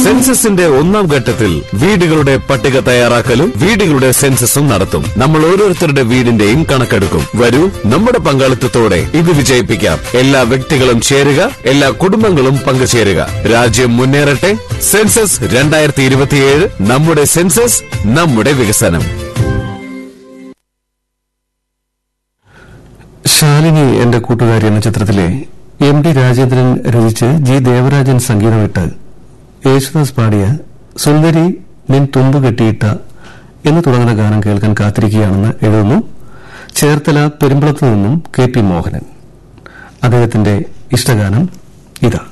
സെൻസസിന്റെ ഒന്നാം ഘട്ടത്തിൽ വീടുകളുടെ പട്ടിക തയ്യാറാക്കലും വീടുകളുടെ സെൻസസും നടത്തും നമ്മൾ ഓരോരുത്തരുടെ വീടിന്റെയും കണക്കെടുക്കും വരൂ നമ്മുടെ പങ്കാളിത്തത്തോടെ ഇത് വിജയിപ്പിക്കാം എല്ലാ വ്യക്തികളും ചേരുക എല്ലാ കുടുംബങ്ങളും പങ്കുചേരുക രാജ്യം മുന്നേറട്ടെ സെൻസസ് രണ്ടായിരത്തി ഇരുപത്തിയേഴ് നമ്മുടെ സെൻസസ് നമ്മുടെ വികസനം ശാലിനി എന്റെ കൂട്ടുകാരി എന്ന ചിത്രത്തിലെ എം ഡി രാജേന്ദ്രൻ രചിച്ച് ജി ദേവരാജൻ സംഗീതമിട്ട് യേശുദാസ് പാടിയ സുന്ദരി നിൻ തുമ്പ് കെട്ടിയിട്ട എന്ന് തുടങ്ങുന്ന ഗാനം കേൾക്കാൻ കാത്തിരിക്കുകയാണെന്ന് എഴുതുന്നു ചേർത്തല പെരുമ്പളത്തു നിന്നും കെ പി മോഹനൻ അദ്ദേഹത്തിന്റെ ഇഷ്ടഗാനം ഇതാ